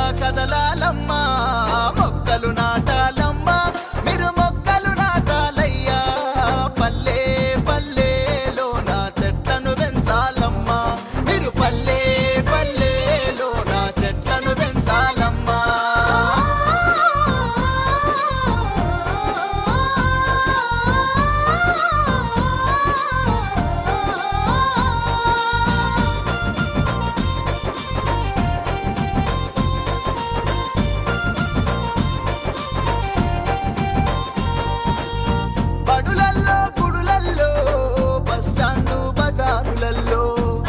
కదలాలమ్మా మొక్కలు నాటాలమ్మా మీరు మొక్కలు నాటాలయ్యా పల్లె పల్లెలో నా చెట్లను పెంచాలమ్మా మీరు పల్లె పల్లెలో నా చెట్లను పెంచాలమ్మా బడులల్లో గుడులల్లో బస్ స్టాండు బజారులల్లో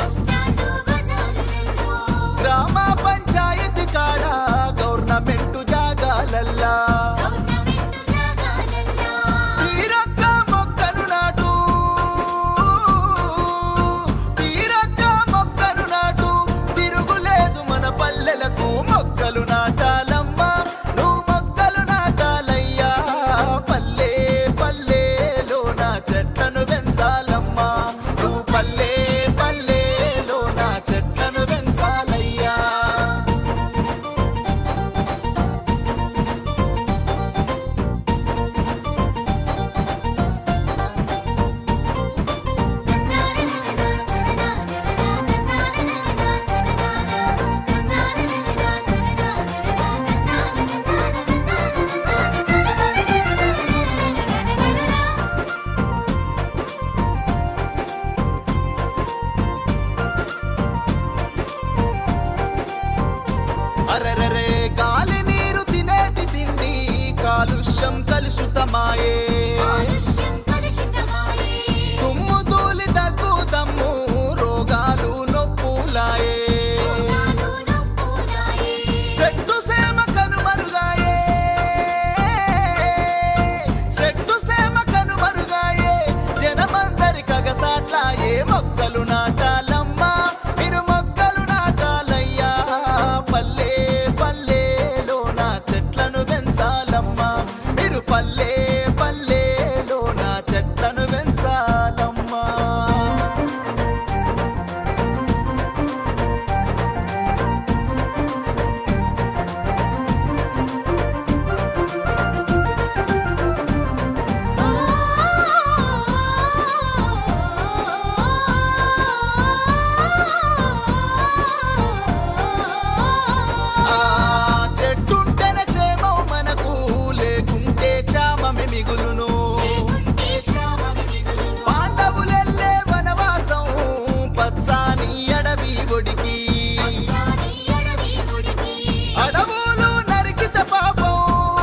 గ్రామ పంచాయతీ కాడ గవర్నమెంట్ జాగాలల్లా తీరొక్క మొక్కను నాటు తీరొక్క మొక్కను నాటు తిరుగులేదు మన పల్లెలకు మొక్కలు నాటాలమ్మా నువ్వు మొక్కలు నాటాలయ్యా పల్లె పల్లెలో నా చెట్లను పెంచాలమ్మా నువ్వు పల్లె పల్లెలో నా చెట్లను పెంచాలయ్యా అరెరెరే గాలి నీరు తినేటి తిండి కాలుష్యం కలుషితమాయే తుమ్ము తూలి దగ్గు తమ్ము రోగాలు నొప్పులాయే చెట్టు సేమ కనుమరుగాయే చెట్టు సేమ కనుమరుగాయే జనమందరి కగసాట్లాయే మొక్కలు నాటాలమ్మా మీరు మొక్కలు నాటాలయ్యా పల్లె పల్లెలో నా చెట్లను పెంచాలమ్మా మీరు పల్లె పల్లెలో నా చెట్లను పెంచాలమ్మా ఆ చెట్టుంటేనే క్షేమం మనకు లేకుంటే క్షామమే మిగులును పాండవులెల్లే వనవాసం పచ్చాని అడవి ఒడికి అడవులు నరికిత పాపం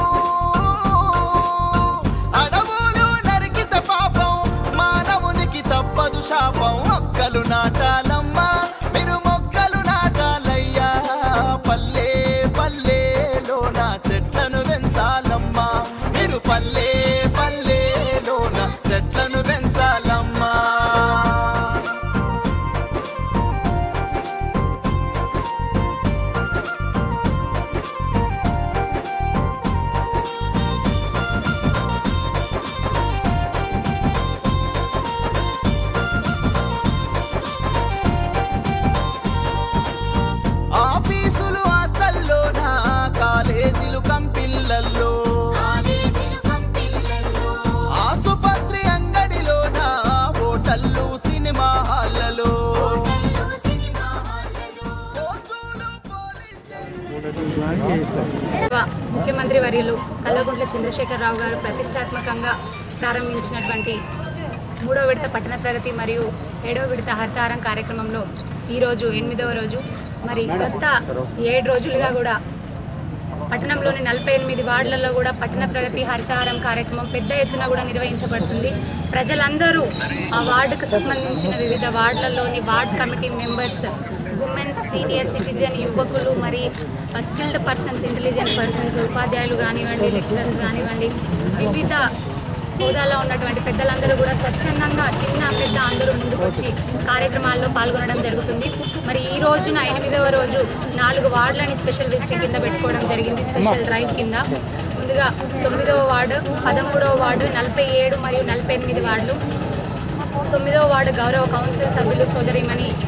అడవులు నరికిత పాపం మానవునికి తప్పదు శాపం మొక్కలు నాటాలమ్మా మీరు మొక్కలు నాటాలయ్యా పల్లె పల్లెలో నా చెట్లను పెంచాలమ్మా మీరు పల్లె పల్లెలో నా చెట్లను పెంచాలమ్మా ఆఫీసులు హాస్టల్లోనా కాలేజీలు కంపిల్లల్లో ఆసుపత్రి అంగడిలోనా హోటళ్ళు సినిమా హాళ్ళలో కోర్టులు, పోలీస్ స్టేషన్ గౌరవ ముఖ్యమంత్రి వర్యులు కల్వకుంట్ల చంద్రశేఖరరావు గారు ప్రతిష్టాత్మకంగా ప్రారంభించినటువంటి మూడో విడత పట్టణ ప్రగతి మరియు ఏడవ విడత హరితారం కార్యక్రమంలో ఈరోజు ఎనిమిదవ రోజు మరి గత ఏడు రోజులుగా కూడా పట్టణంలోని నలభై ఎనిమిది వార్డులలో కూడా పట్టణ ప్రగతి హరితహారం కార్యక్రమం పెద్ద ఎత్తున కూడా నిర్వహించబడుతుంది ప్రజలందరూ ఆ వార్డుకు సంబంధించిన వివిధ వార్డులలోని ward committee members women's senior citizen యువకులు మరి స్కిల్డ్ పర్సన్స్ ఇంటెలిజెంట్ పర్సన్స్ ఉపాధ్యాయులు కానివ్వండి లెక్చరర్స్ కానివ్వండి వివిధ హోదాలో ఉన్నటువంటి పెద్దలందరూ కూడా స్వచ్ఛందంగా చిన్న పెద్ద అందరూ ముందుకొచ్చి కార్యక్రమాల్లో పాల్గొనడం జరుగుతుంది మరి ఈ రోజున ఎనిమిదవ రోజు నాలుగు వార్డులని స్పెషల్ విజిటింగ్ కింద పెట్టుకోవడం జరిగింది స్పెషల్ డ్రైవ్ కింద ముందుగా తొమ్మిదవ వార్డు పదమూడవ వార్డు నలభై ఏడు మరియు నలభై ఎనిమిది వార్డులు తొమ్మిదవ వార్డు గౌరవ కౌన్సిల్ సభ్యులు సోదరిమణి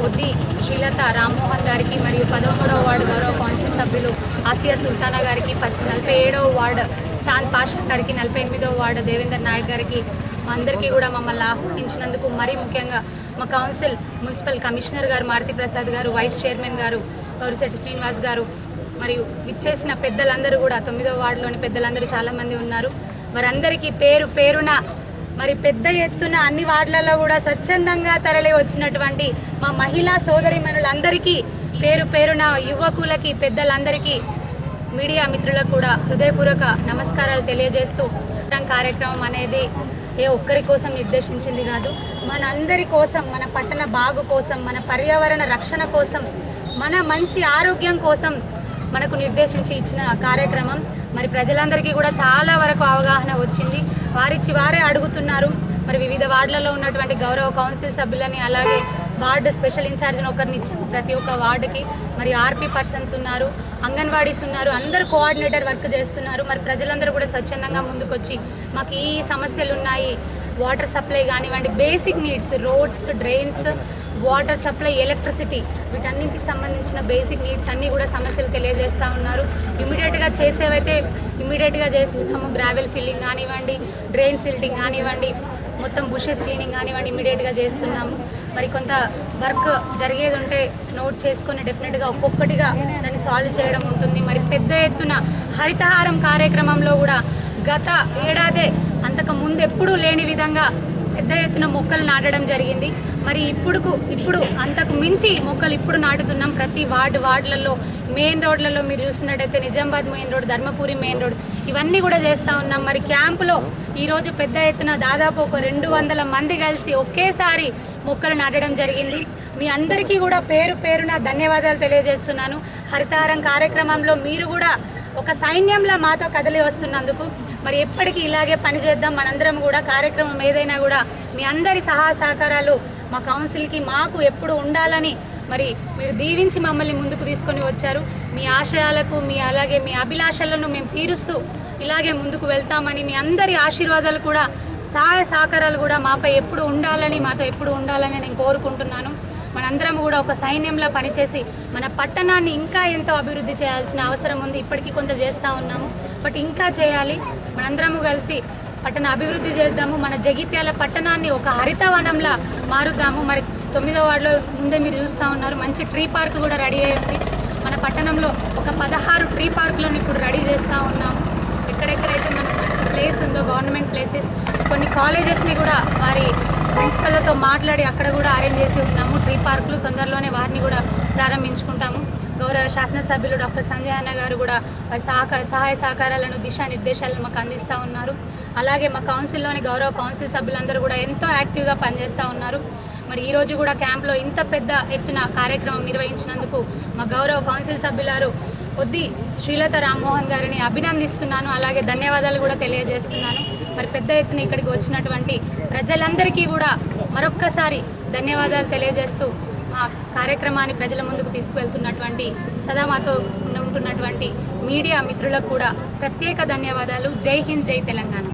ఒద్ది శ్రీలత రామ్మోహన్ గారికి మరియు పదమూడవ వార్డు గౌరవ కౌన్సిల్ సభ్యులు ఆసియా సుల్తానా గారికి పద్ నలభై ఏడవ వార్డు చాంద్ పాషా గారికి నలభై ఎనిమిదవ వార్డు దేవేందర్ నాయక్ గారికి అందరికీ కూడా మమ్మల్ని ఆహ్వానించినందుకు మరీ ముఖ్యంగా మా కౌన్సిల్ మున్సిపల్ కమిషనర్ గారు మారుతి ప్రసాద్ గారు వైస్ చైర్మన్ గారు గౌరిశెట్టి శ్రీనివాస్ గారు మరియు విచ్చేసిన పెద్దలందరూ కూడా తొమ్మిదవ వార్డులోని పెద్దలందరూ చాలామంది ఉన్నారు వారందరికీ పేరు పేరున మరి పెద్ద ఎత్తున అన్ని వార్డులలో కూడా స్వచ్ఛందంగా తరలి వచ్చినటువంటి మా మహిళా సోదరిమణులందరికీ పేరు పేరున యువకులకి పెద్దలందరికీ మీడియా మిత్రులకు కూడా హృదయపూర్వక నమస్కారాలు తెలియజేస్తూ ఈ కార్యక్రమం అనేది ఏ ఒక్కరి కోసం నిర్దేశించింది కాదు మనందరి కోసం మన పట్టణ బాగు కోసం మన పర్యావరణ రక్షణ కోసం మన మంచి ఆరోగ్యం కోసం మనకు నిర్దేశించి ఇచ్చిన కార్యక్రమం మరి ప్రజలందరికీ కూడా చాలా వరకు అవగాహన వచ్చింది వారిచ్చి వారే అడుగుతున్నారు మరి వివిధ వార్డులలో ఉన్నటువంటి గౌరవ కౌన్సిల్ సభ్యులని అలాగే వార్డు స్పెషల్ ఇన్ఛార్జ్ని ఒకరిని ఇచ్చాము ప్రతి ఒక్క వార్డుకి మరి ఆర్పీ పర్సన్స్ ఉన్నారు అంగన్వాడీస్ ఉన్నారు అందరు కోఆర్డినేటర్ వర్క్ చేస్తున్నారు మరి ప్రజలందరూ కూడా స్వచ్ఛందంగా ముందుకొచ్చి మాకు ఈ సమస్యలు ఉన్నాయి వాటర్ సప్లై కానివ్వండి basic needs roads drains water supply electricity వీటన్నింటికి సంబంధించిన బేసిక్ నీడ్స్ అన్నీ కూడా సమస్యలు తెలియజేస్తూ ఉన్నారు ఇమీడియట్గా చేసేవైతే ఇమీడియట్గా చేస్తున్నాము గ్రావెల్ ఫిల్లింగ్ కానివ్వండి డ్రైన్ సిల్టింగ్ కానివ్వండి మొత్తం బుషెస్ క్లీనింగ్ కానివ్వండి ఇమీడియట్గా చేస్తున్నాము మరి కొంత వర్క్ జరిగేది ఉంటే నోట్ చేసుకొని డెఫినెట్గా ఒక్కొక్కటిగా దాన్ని సాల్వ్ చేయడం ఉంటుంది మరి పెద్ద ఎత్తున హరితహారం కార్యక్రమంలో కూడా గత ఏడాదే అంతకు ముందు ఎప్పుడూ లేని విధంగా పెద్ద ఎత్తున మొక్కలు నాటడం జరిగింది మరి ఇప్పుడుకు ఇప్పుడు అంతకు మించి మొక్కలు ఇప్పుడు నాటుతున్నాం ప్రతి వార్డు వార్డులలో మెయిన్ రోడ్లలో మీరు చూసినట్టయితే Nizamabad main road Dharmapuri main road ఇవన్నీ కూడా చేస్తూ ఉన్నాం మరి క్యాంపులో ఈరోజు పెద్ద ఎత్తున దాదాపు ఒక రెండు వందల మంది కలిసి ఒకేసారి మొక్కలు నాటడం జరిగింది మీ అందరికీ కూడా పేరు పేరున ధన్యవాదాలు తెలియజేస్తున్నాను హరితారం కార్యక్రమంలో మీరు కూడా ఒక సైన్యంలో మాతో కదిలి వస్తున్నందుకు మరి ఎప్పటికీ ఇలాగే పనిచేద్దాం మనందరం కూడా కార్యక్రమం ఏదైనా కూడా మీ అందరి సహాయ సహకారాలు మా కౌన్సిల్కి మాకు ఎప్పుడు ఉండాలని మరి మీరు దీవించి మమ్మల్ని ముందుకు తీసుకొని వచ్చారు మీ ఆశయాలకు మీ అలాగే మీ అభిలాషలను మేము తీరుస్తూ ఇలాగే ముందుకు వెళ్తామని మీ అందరి ఆశీర్వాదాలు కూడా సహాయ సహకారాలు కూడా మాపై ఎప్పుడు ఉండాలని మాతో ఎప్పుడు ఉండాలని నేను కోరుకుంటున్నాను మనందరం కూడా ఒక సైన్యంలో పనిచేసి మన పట్టణాన్ని ఇంకా ఎంతో అభివృద్ధి చేయాల్సిన అవసరం ఉంది ఇప్పటికీ కొంత చేస్తూ ఉన్నాము బట్ ఇంకా చేయాలి మనందరము కలిసి పట్టణ అభివృద్ధి చేద్దాము మన జగిత్యాల పట్టణాన్ని ఒక హరితవనంలా మారుద్దాము మరి తొమ్మిదో వార్డులో ముందే మీరు చూస్తూ ఉన్నారు మంచి ట్రీ పార్క్ కూడా రెడీ అయి ఉంది మన పట్టణంలో ఒక పదహారు ట్రీ పార్కులను ఇప్పుడు రెడీ చేస్తూ ఉన్నాము ఎక్కడెక్కడైతే మనకు మంచి ప్లేస్ ఉందో గవర్నమెంట్ ప్లేసెస్ కొన్ని కాలేజెస్ని కూడా వారి ప్రిన్సిపల్తో మాట్లాడి అక్కడ కూడా అరేంజ్ చేసి ఉన్నాము ట్రీ పార్కులు తొందరలోనే వారిని కూడా ప్రారంభించుకుంటాము గౌరవ శాసనసభ్యులు డాక్టర్ సంజయ్ అన్న గారు కూడా వారి సహకార సహాయ సహకారాలను దిశానిర్దేశాలను మాకు అందిస్తూ ఉన్నారు అలాగే మా కౌన్సిల్లోని గౌరవ కౌన్సిల్ సభ్యులందరూ కూడా ఎంతో యాక్టివ్గా పనిచేస్తూ ఉన్నారు మరి ఈరోజు కూడా క్యాంప్లో ఇంత పెద్ద ఎత్తున కార్యక్రమం నిర్వహించినందుకు మా గౌరవ కౌన్సిల్ సభ్యులారు కొద్ది శ్రీలత రామ్మోహన్ గారిని అభినందిస్తున్నాను అలాగే ధన్యవాదాలు కూడా తెలియజేస్తున్నాను మరి పెద్ద ఎత్తున ఇక్కడికి వచ్చినటువంటి ప్రజలందరికీ కూడా మరొక్కసారి ధన్యవాదాలు తెలియజేస్తూ మా కార్యక్రమాన్ని ప్రజల ముందుకు తీసుకువెళ్తున్నటువంటి సదా మాతో ఉంటున్నటువంటి మీడియా మిత్రులకు కూడా ప్రత్యేక ధన్యవాదాలు జై హింద్ జై తెలంగాణ